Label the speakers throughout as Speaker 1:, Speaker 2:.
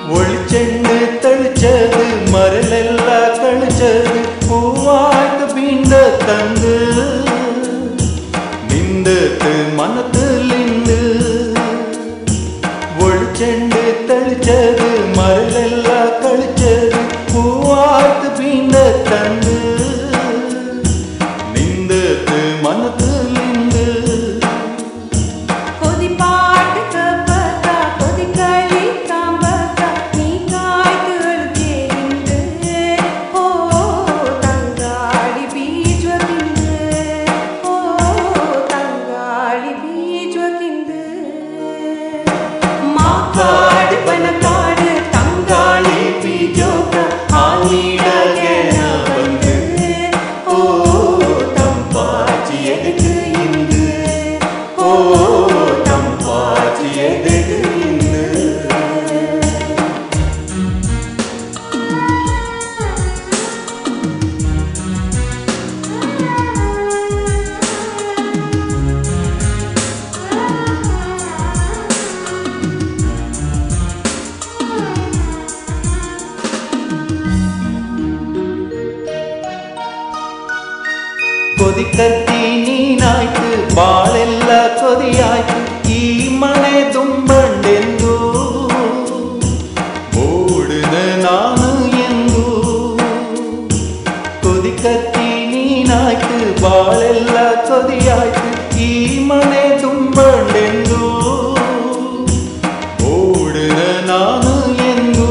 Speaker 1: ஒளிச்செண்டு தெளிச்சது மரலெல்லாம் கழிச்சது பூவாய்க்கு பீண்ட தந்து நிந்தத்து மனத்திலிந்து ஒளிச்செண்டு தெளிச்சது மரலெல்லாம் கழிச்சது பூவாய்க்கு பீண்ட தந்து நிந்தத்து மனத்திலிந்து
Speaker 2: கொதிப்பாட்டு கப்பத்தா கொதிக்களி காம்பத்தா நீ காய்த்து அழுத்தேந்து ஓ தங்காளி பீஜ்வகிந்து ஓ தங்காளி பீஜ்வகிந்து மாக்காடு பனக்காடு தங்காளி பீஜோக ஆனிடகேன வந்து ஓ தம்பாச்சி எதுக்கு இந்து ஓ தம்பாச்சி எதுக்கு இந்து
Speaker 1: കൊതിക്കത്തി നീനായിട്ട് ബാളെല്ല കൊതിയായിട്ട് ഈ മണെ തുമ്പണ്ടെന്തു ഓടുന്ന നാണ് എന്തു കൊതിക്കത്തി നീനായിട്ട് ബാളെല്ല കൊതിയായിട്ട് ഈ മണെ തുമ്പണ്ടെന്തു ഓടുന്ന നാണ് എന്തു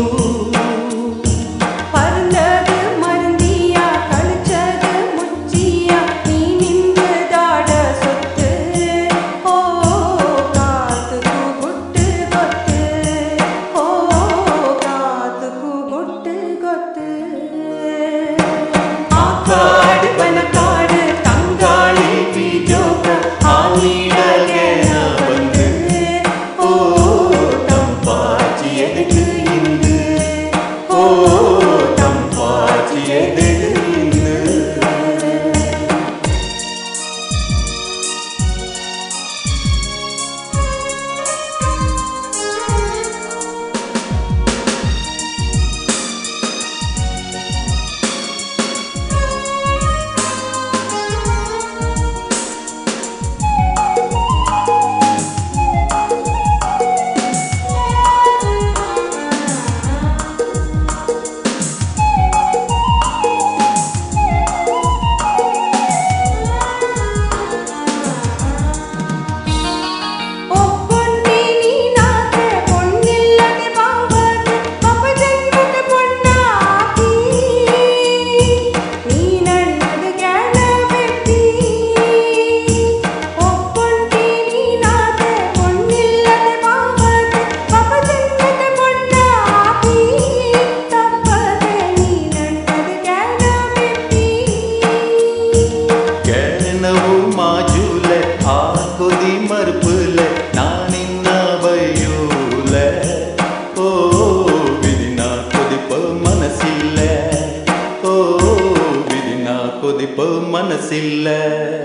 Speaker 2: பருந்தது மருந்தியா கழிச்சது முச்சியா நீ நின்று தாட சொத்து ஓ காத்து கூட்டு கொத்து ஓ காத்து கூட்டு கொத்து ஆக்காடு பனக்காடு தங்காளி பீஜோக ஆனிடகேன வந்து ஓ தம்பாச்சி எதுக்கு இந்து ஓ தம்பாச்சி எதுக்கு இந்து ಒಪ್ಪೊಂಡಿ ನೀನಾದ್ರೆ பொன்னில்லದೆ ಬಾವದೆ ಪಾಪ ಜನ್ಮದ பொன்னாಕಿ ನೀ ನನ್ನದು ಜ್ಞಾನ ವ್ಯಕ್ತಿ ಒಪ್ಪೊಂಡಿ ನೀನಾದ್ರೆ பொன்ನಿಲ್ಲದೆ ಬಾವದೆ ಪಾಪ ಜನ್ಮದ பொன்னாಕಿ ತಪ್ಪದೆ ನೀ ನನ್ನದು ಜ್ಞಾನ ವ್ಯಕ್ತಿ
Speaker 1: கேனவு மாஜூல ஆ கொதி மறுப்புல நான் என்ன பயூல ஓ விதினா கொதிப்ப மனசில்ல ஓ விதினா கொதிப்ப மனசில்ல